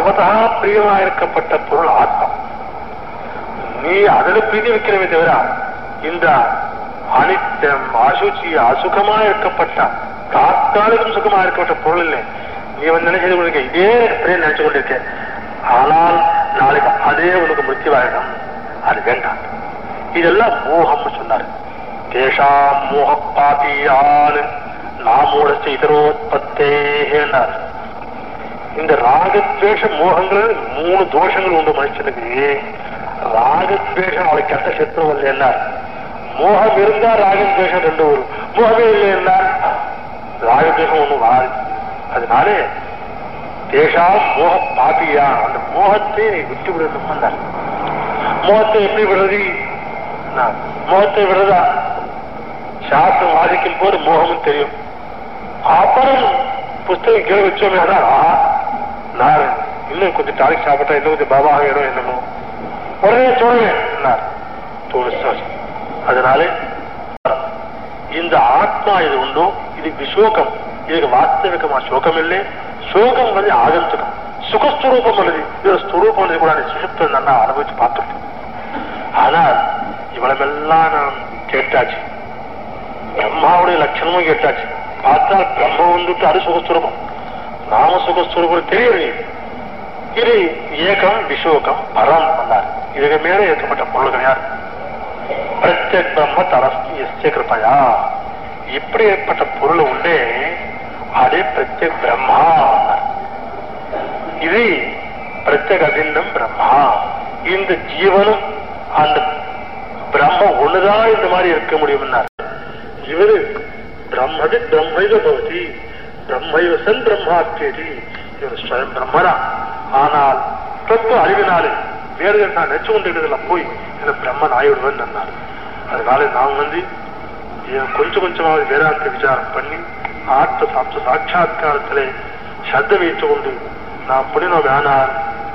சர்வதா பிரியமாயிருக்கப்பட்ட பொருள் ஆத்மா நீ அதுல பிரீதி வைக்கிறவே தவிர இந்த அனித்தம் அசுச்சி அசுகமா இருக்கப்பட்ட தாத்காலிகம் சுகமா இருக்கப்பட்ட பொருள் இல்லை நீ வந்து நினைச்சது கொண்டிருக்க இதே அப்படியே நினைச்சு கொண்டிருக்க ஆனால் நாளைக்கு அதே உனக்கு மிருத்திவாயிடும் அது வேண்டாம் இதெல்லாம் மோகம்னு சொன்னாரு தேஷாம் மோக பாபியான் நாமூடச்ச இதரோத்பத்தேன்னார் இந்த ராகத்வேஷ மோகங்கள் மூணு தோஷங்கள் உண்டு மனுஷனுக்கு ராகத்வேஷம் அவளை கெட்ட சத்ரு வரல என்ன மோகம் இருந்தா ராகத்வேஷம் ரெண்டு வரும் மோகமே இல்லை என்ன ராகத்வேஷம் ஒண்ணு வராது அதனாலே தேஷா மோக பாபியா அந்த மோகத்தை நீ விட்டு விடணும் வந்தார் மோகத்தை எப்படி விடுறது நான் மோகத்தை விடுறதா சாஸ்திரம் வாசிக்கும் போது மோகமும் தெரியும் அப்புறம் புஸ்தகம் கீழே வச்சோமே அதான் ஆஹா, நான் இன்னும் கொஞ்சம் டானிக் சாப்பிட்டா இன்னும் கொஞ்சம் பாபா ஆகிடும் என்னமோ உடனே தோணுவேன் தோணு அதனாலே இந்த ஆத்மா இது உண்டோ இது விசோகம் இதுக்கு வாஸ்தவிகமா சோகம் இல்லை சோகம் வந்து ஆகந்துகம் சுகஸ்வரூபம் உள்ளது இது ஸ்வரூபம் உள்ளது கூட சுகத்தை நல்லா அனுபவிச்சு பார்த்துட்டோம் ஆனால் இவ்வளவெல்லாம் நாம் கேட்டாச்சு பிரம்மாவுடைய லட்சணமும் கேட்டாச்சு பார்த்தால் பிரம்மம் வந்துட்டு அது சுகஸ்வரூபம் நாம சுகஸ்வரூபம் தெரியவில்லை இது ஏகம் விசோகம் பரம் பண்ணார் இதுக்கு மேலே ஏற்கப்பட்ட பொருள் கிடையாது பிரத்யக் பிரம்ம தரஸ்தி எஸ்ய கிருபையா இப்படி ஏற்பட்ட பொருள் உண்டே அதே பிரத்யக் பிரம்மா அன்னார். இது பிரத்யக் அபின்னம் பிரம்மா இந்த ஜீவனும் அந்த பிரம்ம ஒண்ணுதான் இந்த மாதிரி இருக்க முடியும்னார் இவரு பிரம்மது பிரம்மைவ பவதி பிரம்மைவ சன் பிரம்மாத்தியதி இவர் ஸ்வயம் பிரம்மரா ஆனால் தத்துவ அறிவினாலே வேறு நான் நெச்சு கொண்டு போய் இந்த பிரம்மன் ஆயிடுவேன் சொன்னார் அதனால நாம் வந்து இதை கொஞ்சம் கொஞ்சமாவது வேதாந்த விசாரம் பண்ணி ஆத்ம சாப்த சாட்சா்காரத்திலே சத்த வைத்துக் கொண்டு நான் புனிதம் வேணார்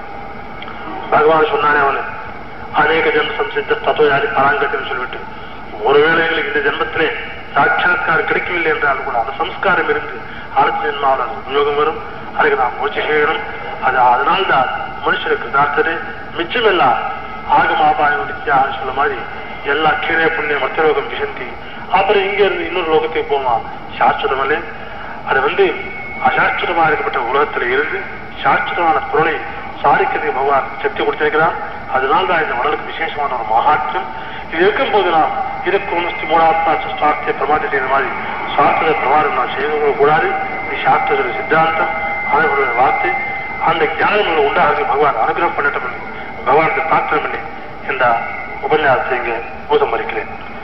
பகவான் சொன்னானே அவனு அநேக ஜென்ம சம்சித்த தத்துவயாதி பராங்கத்தின்னு சொல்லிவிட்டு ஒருவேளை எங்களுக்கு இந்த ஜென்மத்திலே சாட்சாத்காரம் கிடைக்கவில்லை என்றாலும் கூட அந்த சம்ஸ்காரம் இருந்து அடுத்த ஜென்மாவில் அது உபயோகம் வரும் அதுக்கு நாம் முயற்சி செய்யணும் அது அதனால்தான் மனுஷனுக்கு தாத்தரு மிச்சமெல்லாம் ஆகமாபாயம் நித்தியாக சொல்ல மாதிரி எல்லா கீழே புண்ணிய மத்தியலோகம் விசந்தி அப்புறம் இங்க இருந்து இன்னொரு லோகத்துக்கு போவான் சாஸ்திரமல்ல அது வந்து அசாஸ்திரமா இருக்கப்பட்ட உலகத்துல இருந்து சாஸ்திரமான பொருளை சாதிக்கிறதுக்கு பகவான் சக்தி கொடுத்திருக்கிறான் அதனால்தான் இந்த உடலுக்கு விசேஷமான ஒரு மகாத்மம் இது இருக்கும் போது நாம் இதுக்கு ஒன்று மூணாத்மா சாஸ்திர பிரமாணம் செய்த மாதிரி சாஸ்திர பிரமாணம் நான் செய்து கூடாது இது சாஸ்திர சித்தாந்தம் அவர்களுடைய வார்த்தை அந்த ஞானம் உண்டாக பகவான் அனுகிரகம் பண்ணட்டும் பகவானுக்கு பிரார்த்தனை பண்ணி இந்த உபன்யாசத்தை இங்கே பூதம் மறிக்கிறேன்